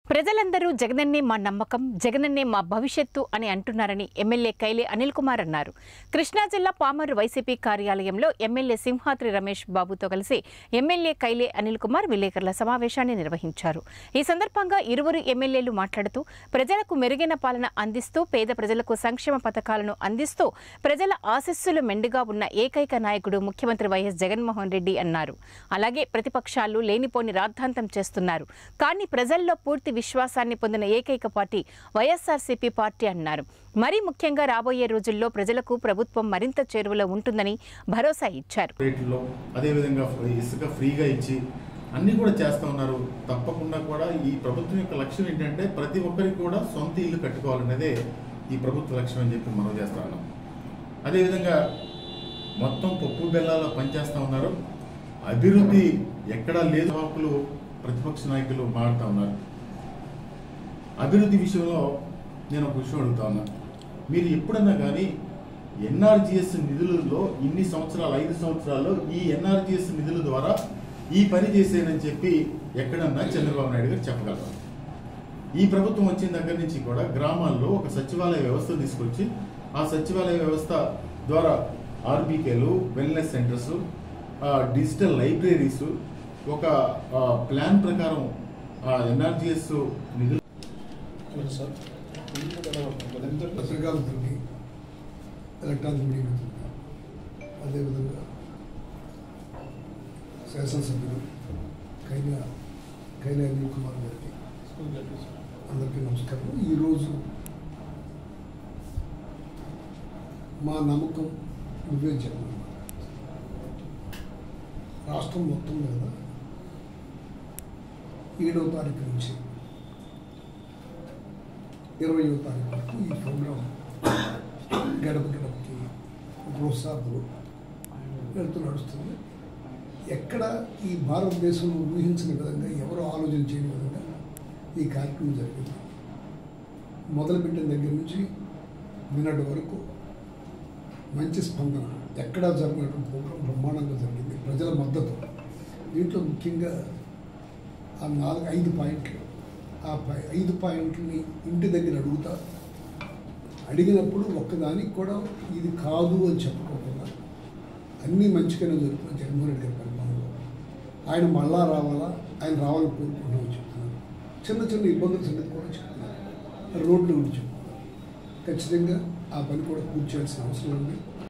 ప్రజలందరూ జగనన్నే మా నమ్మకం జగనన్నే మా భవిష్యత్తు అని అంటున్నారని ఎమ్మెల్యే కైలే అనిల్ కుమార్ అన్నారు కృష్ణా జిల్లా పామరు వైసీపీ కార్యాలయంలో ఎమ్మెల్యే సింహాద్రి రమేష్ బాబుతో కలిసి ఎమ్మెల్యే కైలే అనిల్ కుమార్ విలేకరుల సమావేశాన్ని నిర్వహించారు ఈ సందర్భంగా ఇరువురు ఎమ్మెల్యేలు మాట్లాడుతూ ప్రజలకు మెరుగైన పాలన అందిస్తూ పేద ప్రజలకు సంక్షేమ పథకాలను అందిస్తూ ప్రజల ఆశస్సులు మెండుగా ఉన్న ఏకైక నాయకుడు ముఖ్యమంత్రి వైఎస్ జగన్మోహన్ రెడ్డి అన్నారు అలాగే ప్రతిపక్షాలు లేనిపోని రాద్ధాంతం చేస్తున్నారు కానీ ప్రజల్లో పూర్తి విశ్వాసాన్ని పొందిన ఏకైక పార్టీ వైఎస్ఆర్సీపీ పార్టీ అన్నారు మరీ ముఖ్యంగా రాబోయే రోజుల్లో ప్రజలకు ప్రభుత్వం మరింత చేరువలో ఉంటుందని భరోసా ఇచ్చారు రేట్లలో అదేవిధంగా ఇసుక ఫ్రీగా ఇచ్చి అన్నీ కూడా చేస్తూ ఉన్నారు తప్పకుండా కూడా ఈ ప్రభుత్వం యొక్క లక్ష్యం ఏంటంటే ప్రతి ఒక్కరికి కూడా సొంత ఇల్లు కట్టుకోవాలనేదే ఈ ప్రభుత్వ లక్ష్యం అని చెప్పి మనం చేస్తా ఉన్నాం అదేవిధంగా మొత్తం పప్పు బెల్లాల పనిచేస్తూ ఉన్నారు అభివృద్ధి ఎక్కడా లేదు హక్కులు ప్రతిపక్ష నాయకులు మాడుతూ ఉన్నారు అభివృద్ధి విషయంలో నేను ఒక విషయం అడుగుతా ఉన్నా మీరు ఎప్పుడన్నా కానీ ఎన్ఆర్జిఎస్ నిధులలో ఇన్ని సంవత్సరాలు ఐదు సంవత్సరాల్లో ఈ ఎన్ఆర్జిఎస్ నిధుల ద్వారా ఈ పని చేసేనని చెప్పి ఎక్కడన్నా చంద్రబాబు నాయుడు గారు చెప్పగలరు ఈ ప్రభుత్వం వచ్చిన దగ్గర నుంచి కూడా గ్రామాల్లో ఒక సచివాలయ వ్యవస్థ తీసుకొచ్చి ఆ సచివాలయ వ్యవస్థ ద్వారా ఆర్బీకేలు వెల్నెస్ సెంటర్స్ డిజిటల్ లైబ్రరీస్ ఒక ఆ, ప్లాన్ ప్రకారం ఎన్ఆర్జిఎస్ నిధులు అవును సార్ ఇది కూడా నిరంతరం పత్రికాలతోటి ఎలక్ట్రానిక్ మీడియాతో అదేవిధంగా శాసనసభ్యులు కైల కైల అనిల్ కుమార్ గారికి స్కూల్ జరిగింది సార్. అందరికీ నమస్కారం ఈరోజు మా నమ్మకం నువ్వే జగన్ రాష్ట్రం మొత్తం మీద ఏడవ తారీఖు నుంచి ఇరవయో తారీఖు వరకు ఈ ప్రోగ్రాం గడప గడపకి గృహసార్థులు వెళ్తూ నడుస్తుంది ఎక్కడ ఈ భారతదేశంలో ఊహించిన విధంగా ఎవరు ఆలోచన చేయని విధంగా ఈ కార్యక్రమం జరిగింది మొదలుపెట్టిన దగ్గర నుంచి నిన్నటి వరకు మంచి స్పందన ఎక్కడా జరిగినటువంటి ప్రోగ్రాం బ్రహ్మాండంగా జరిగింది ప్రజల మద్దతు దీంట్లో ముఖ్యంగా ఆ నాలుగు ఐదు పాయింట్లు ఆ పై ఐదు పాయింట్లని ఇంటి దగ్గర అడుగుతా అడిగినప్పుడు ఒక్కదానికి కూడా ఇది కాదు అని చెప్పుకోకుండా అన్నీ మంచిగానే జరుగుతున్నాయి జగన్మోహన్ రెడ్డి గారి పరిపాలనలో ఆయన మళ్ళా రావాలా ఆయన రావాలని కోరుకుంటున్నామని చెప్తున్నారు చిన్న చిన్న ఇబ్బందుల సంగతి కూడా చెప్తున్నారు రోడ్లు గురించి చెప్తున్నారు ఖచ్చితంగా ఆ పని కూడా పూర్తి చేయాల్సిన అవసరం ఉంది